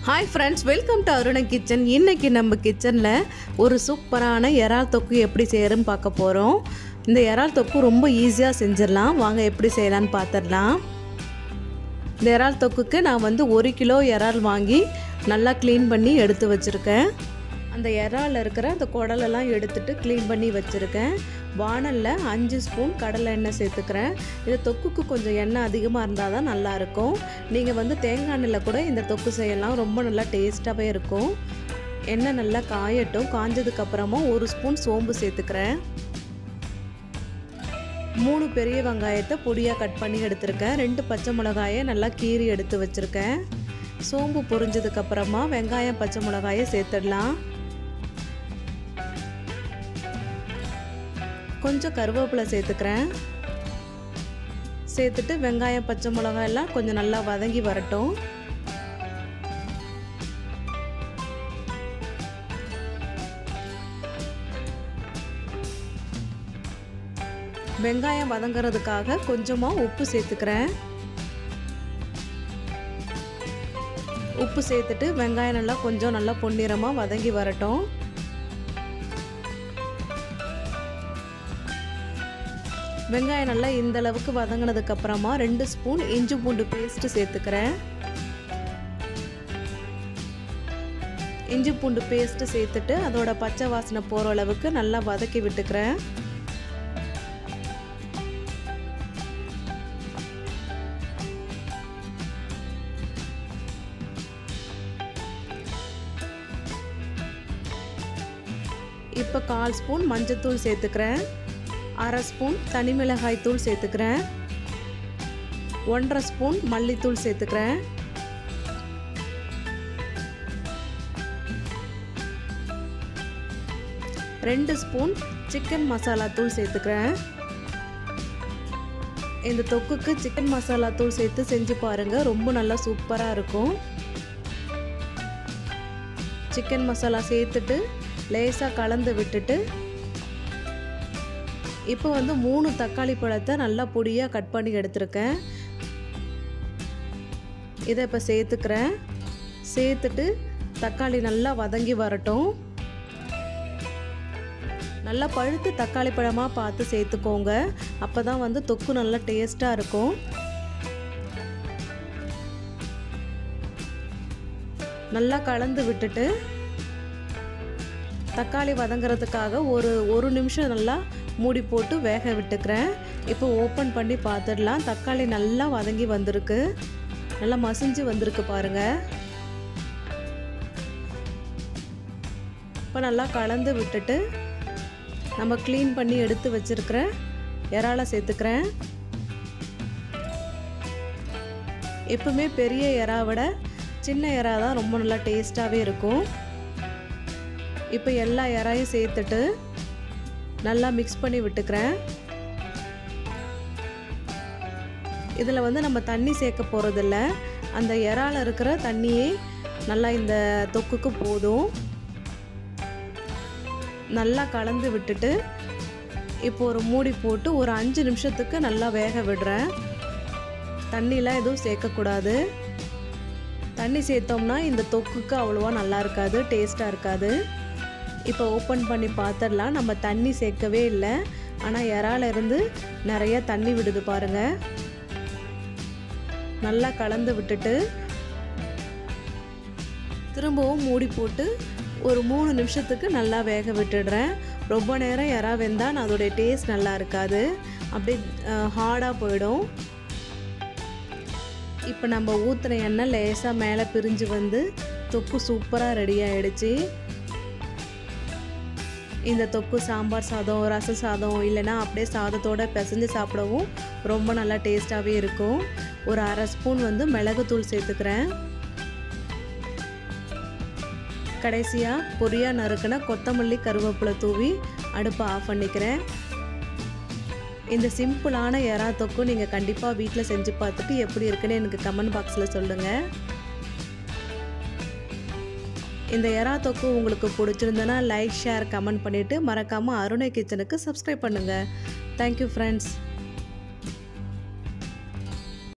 hi friends welcome to Arunai kitchen இன்னைக்கு நம்ம கிச்சனில் ஒரு சூப்பரான இறால் தொக்கு எப்படி செய்யறதுன்னு பார்க்க போகிறோம் இந்த இறால் தொக்கு ரொம்ப ஈஸியாக செஞ்சிடலாம் வாங்க எப்படி செய்யலான்னு பார்த்துடலாம் இந்த இறால் தொக்குக்கு நான் வந்து ஒரு கிலோ இறால் வாங்கி நல்லா க்ளீன் பண்ணி எடுத்து வச்சுருக்கேன் அந்த இறால் இருக்கிற அந்த குடலெல்லாம் எடுத்துட்டு க்ளீன் பண்ணி வச்சுருக்கேன் வானலில் அஞ்சு ஸ்பூன் கடலை எண்ணெய் சேர்த்துக்கிறேன் இது தொக்குக்கு கொஞ்சம் எண்ணெய் அதிகமாக இருந்தால் தான் நல்லாயிருக்கும் நீங்கள் வந்து தேங்காய் எண்ணெயில் கூட இந்த தொக்கு செய்யலாம் ரொம்ப நல்லா டேஸ்ட்டாகவே இருக்கும் எண்ணெய் நல்லா காயட்டும் காஞ்சதுக்கப்புறமா ஒரு ஸ்பூன் சோம்பு சேர்த்துக்கிறேன் மூணு பெரிய வெங்காயத்தை பொடியாக கட் பண்ணி எடுத்திருக்கேன் ரெண்டு பச்சை மிளகாயை நல்லா கீறி எடுத்து வச்சுருக்கேன் சோம்பு பொரிஞ்சதுக்கப்புறமா வெங்காயம் பச்சை மிளகாயை சேர்த்துடலாம் கொஞ்சம் கருவேப்பிலை சேர்த்துக்கிறேன் சேர்த்துட்டு வெங்காயம் பச்சை மிளகாய் எல்லாம் கொஞ்சம் நல்லா வதங்கி வரட்டும் வெங்காயம் வதங்கிறதுக்காக கொஞ்சமாக உப்பு சேர்த்துக்கிறேன் உப்பு சேர்த்துட்டு வெங்காயம் நல்லா கொஞ்சம் நல்லா பொன்னிறமாக வதங்கி வரட்டும் வெங்காயம் நல்லா இந்த அளவுக்கு வதங்கினதுக்கு அப்புறமா ரெண்டு ஸ்பூன் இஞ்சி பூண்டு பேஸ்ட் சேர்த்துக்கிறேன் இஞ்சி பூண்டு பேஸ்ட் சேர்த்துட்டு அதோட பச்சை வாசனை போகிற அளவுக்கு நல்லா வதக்கி விட்டுக்கிறேன் இப்போ கால் ஸ்பூன் மஞ்சத்தூள் சேர்த்துக்கிறேன் அரை ஸ்பூன் தனி மிளகாய் தூள் சேர்த்துக்கிறேன் ஒன்றரை ஸ்பூன் மல்லித்தூள் சேர்த்துக்கிறேன் ரெண்டு ஸ்பூன் சிக்கன் மசாலா தூள் சேர்த்துக்கிறேன் இந்த தொக்குக்கு சிக்கன் மசாலா தூள் சேர்த்து செஞ்சு பாருங்கள் ரொம்ப நல்லா சூப்பராக இருக்கும் சிக்கன் மசாலா சேர்த்துட்டு லேசாக கலந்து விட்டுட்டு இப்போ வந்து மூணு தக்காளி பழத்தை நல்லா பொடியாக கட் பண்ணி எடுத்திருக்கேன் இதை இப்போ சேர்த்துக்கிறேன் சேர்த்துட்டு தக்காளி நல்லா வதங்கி வரட்டும் நல்லா பழுத்து தக்காளி பழமாக பார்த்து சேர்த்துக்கோங்க அப்போ தான் வந்து தொக்கு நல்லா டேஸ்ட்டாக இருக்கும் நல்லா கலந்து விட்டுட்டு தக்காளி வதங்கிறதுக்காக ஒரு ஒரு நிமிஷம் நல்லா மூடி போட்டு வேக விட்டுக்கிறேன் இப்போ ஓப்பன் பண்ணி பார்த்துடலாம் தக்காளி நல்லா வதங்கி வந்திருக்கு நல்லா மசிஞ்சு வந்திருக்கு பாருங்க இப்போ நல்லா கலந்து விட்டுட்டு நம்ம க்ளீன் பண்ணி எடுத்து வச்சிருக்கிற இறாலை சேர்த்துக்கிறேன் எப்பவுமே பெரிய இறா விட சின்ன இறா தான் ரொம்ப நல்லா டேஸ்ட்டாகவே இருக்கும் இப்போ எல்லா இறாயும் சேர்த்துட்டு நல்லா மிக்ஸ் பண்ணி விட்டுக்கிறேன் இதில் வந்து நம்ம தண்ணி சேர்க்க போகிறதில்ல அந்த இறால இருக்கிற தண்ணியே நல்லா இந்த தொக்குக்கு போதும் நல்லா கலந்து விட்டுட்டு இப்போ ஒரு மூடி போட்டு ஒரு அஞ்சு நிமிஷத்துக்கு நல்லா வேக விடுறேன் தண்ணிலாம் எதுவும் சேர்க்கக்கூடாது தண்ணி சேர்த்தோம்னா இந்த தொக்குக்கு அவ்வளோவா நல்லா இருக்காது டேஸ்ட்டாக இருக்காது இப்போ ஓப்பன் பண்ணி பார்த்துடலாம் நம்ம தண்ணி சேர்க்கவே இல்லை ஆனால் இறால இருந்து நிறைய தண்ணி விடுது பாருங்க நல்லா கலந்து விட்டுட்டு திரும்பவும் மூடி போட்டு ஒரு மூணு நிமிஷத்துக்கு நல்லா வேக விட்டுடுறேன் ரொம்ப நேரம் இறா வெந்தால் அதோடைய டேஸ்ட் நல்லா இருக்காது அப்படியே ஹார்டாக போயிடும் இப்போ நம்ம ஊற்றுன எண்ணெய் லேசாக மேலே பிரிஞ்சு வந்து தொக்கு சூப்பராக ரெடி ஆகிடுச்சு இந்த தொக்கு சாம்பார் சாதம் ரசம் சாதம் இல்லைன்னா அப்படியே சாதத்தோடு பிசைஞ்சு சாப்பிடவும் ரொம்ப நல்லா டேஸ்ட்டாகவே இருக்கும் ஒரு அரை ஸ்பூன் வந்து மிளகுத்தூள் சேர்த்துக்கிறேன் கடைசியாக பொரியாக நறுக்கின கொத்தமல்லி கருவேப்பிலை தூவி அடுப்பை ஆஃப் பண்ணிக்கிறேன் இந்த சிம்பிளான எறா தொக்கு நீங்கள் கண்டிப்பாக வீட்டில் செஞ்சு பார்த்துட்டு எப்படி இருக்குன்னு எனக்கு கமெண்ட் பாக்ஸில் சொல்லுங்கள் இந்த எறா தொக்கு உங்களுக்கு பிடிச்சிருந்தனா லைக் ஷேர் கமெண்ட் பண்ணிவிட்டு மறக்காமல் அருணை கிச்சனுக்கு சப்ஸ்கிரைப் பண்ணுங்கள் தேங்க்யூ ஃப்ரெண்ட்ஸ்